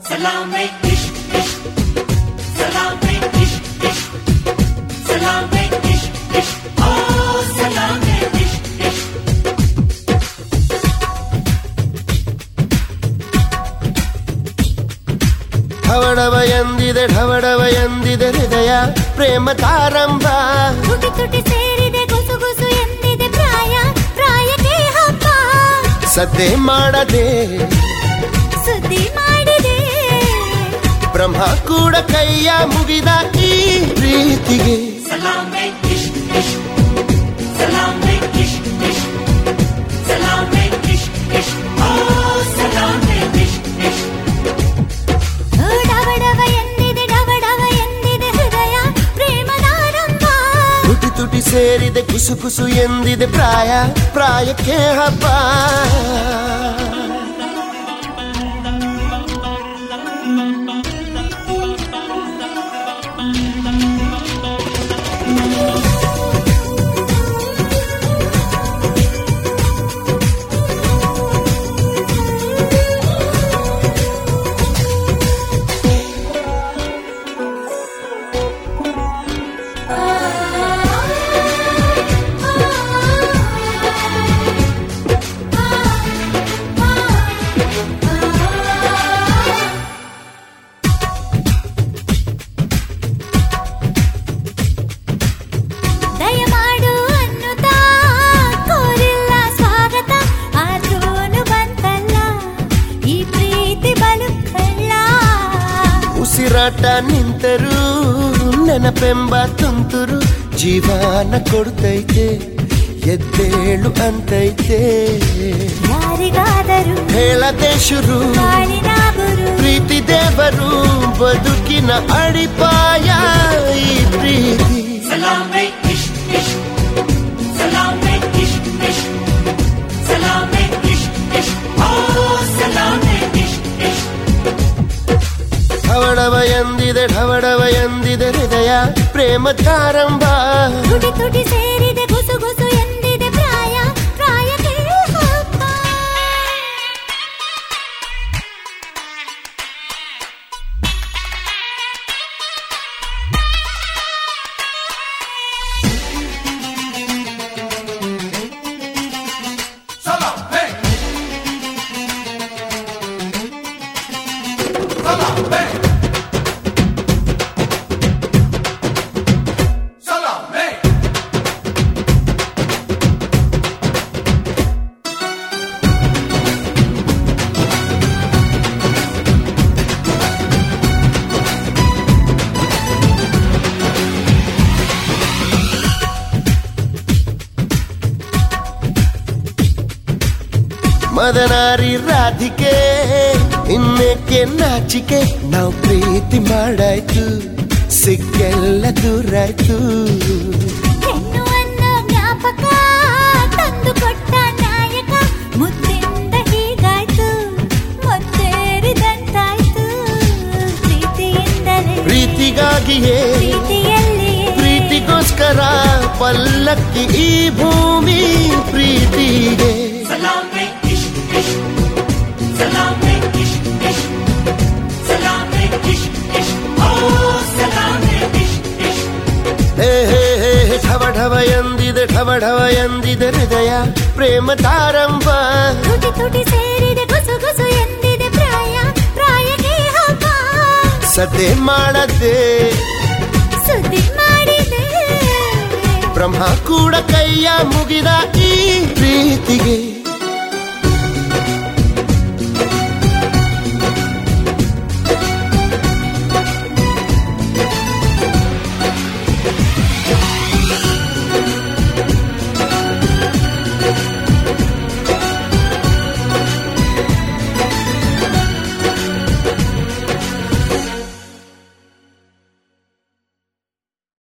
Salame, ish, ish. Salame, ish, ish. Salame, ish, ish. Oh, salame, ish, ish. ಢವಡವ ಎಂದಿದೆ ಢವಡವ ಎಂದಿದೆ ಹೃದಯ ಪ್ರೇಮ ತಾರಂಭ ತುಟಿ ತುಟಿ ಸೇರಿದೆ ಗುಸು ಗುಸು ಎಂದಿದೆ ಪ್ರಾಯ ಪ್ರಾಯಕ್ಕೆ ಹಬ್ಬ ಸದ್ದೆ ಮಾಡದೆ ಸುದ್ದಿ ಮಾಡಿದೆ ಬ್ರಹ್ಮ ಕೂಡ ಕೈಯ ಮುಗಿದ ಈ ಪ್ರೀತಿಗೆ Salame, ish, ish. Salame, ish, ish. Salame, ish, ish. Oh, salame, ish, ish. ಓ ಡವಡವ ಎಂದಿದೆ ಡವಡವ ಎಂದಿದೆ ಹೃದಯ ಪ್ರೇಮದಾರಂಭ ತುಟಿ ತುಟಿ ಸೇರಿದೆ ಕುಸು ಕುಸು ಎಂದಿದೆ ಪ್ರಾಯ ಪ್ರಾಯಕ್ಕೆ ಹಬ್ಬ ದಯಮಾಡು ಅನ್ನುತ್ತಾ ಕೋರಿಲ್ಲ ಸ್ವಾಗತ ಆದ್ರೂನು ಬಂತಲ್ಲ ಈ ಪ್ರೀತಿ ಬಲು ಕಳ್ಳ ಉಸಿರಾಟ ನಿಂತರೂ ನೆನಪೆಂಬ ತುಂತುರು ಜೀವನ ಕೊಡ್ತೈತೆ ಎದ್ದೇಳು ಅಂತೈತೆ ಯಾರಿಗಾದರೂ ಹೇಳದೆ ಶುರು ಬಾಳಿನ ಗುರು ಪ್ರೀತಿ ದೇವರು ಬದುಕಿನ ಅಡಿಪಾಯ ಈ ಪ್ರೀತಿ Salame, ish, ish. Salame, ish, ish. Salame, ish, ish. Oh, salame, ish, ish. ಢವಡವ ಎಂದಿದೆ ಢವಡವ ಎಂದಿದೆ ಹೃದಯ ಪ್ರೇಮ ತಾರಂಭ ತುಟಿ ತುಟಿ ಸೇರಿದೆ ಗುಸು ಗುಸು ಎಂದಿದೆ ಪ್ರಾಯ ಪ್ರಾಯಕ್ಕೆ ಹಬ್ಬ ಮದನಾರಿ ರಾಧಿಕೆ ಇನ್ನೇಕೆ ನಾಚಿಕೆ ನಾವು ಪ್ರೀತಿ ಮಾಡಾಯ್ತು ಸಿಕ್ಕೆಲ್ಲ ದೂರಾಯ್ತು ಹೆಣ್ಣು ಅನ್ನೋ ಜ್ಞಾಪಕ ತಂದು ಕೊಟ್ಟ ನಾಯಕ ಮುದ್ದಿಂದ ಹೀಗಾಯ್ತು ಮೊತ್ತೇರಿದಂತಾಯ್ತು ಪ್ರೀತಿಯಿಂದಲೇ ಪ್ರೀತಿಗಾಗಿಯೇ ಪ್ರೀತಿಯಲ್ಲಿ ಪ್ರೀತಿಗೋಸ್ಕರ ಪಲ್ಲಕ್ಕಿ ಈ ಭೂಮಿ ಪ್ರೀತಿಗೆ Salame, ish, ish. Salame, ish, ish. Salame, ish, ish. Oh, salame, ish, ish. ಹೇ ಹೇ ಹೇ ಹೇ, ಢವ ಢವ ಎಂದಿದೆ ಢವ ಢವ ಎಂದಿದೆ ಹೃದಯ ಪ್ರೇಮ ತಾರಂಭ ತುಟಿ ತುಟಿ ಸೇರಿದೆ ಗುಸು ಗುಸು ಎಂದಿದೆ ಪ್ರಾಯ ಪ್ರಾಯಕ್ಕೆ ಹಬ್ಬ ಸದ್ದೆ ಮಾಡದೆ ಸುದ್ದಿ ಮಾಡಿದೆ ಬ್ರಹ್ಮ ಕೂಡ ಕೈಯ ಮುಗಿದ ಈ ಪ್ರೀತಿಗೆ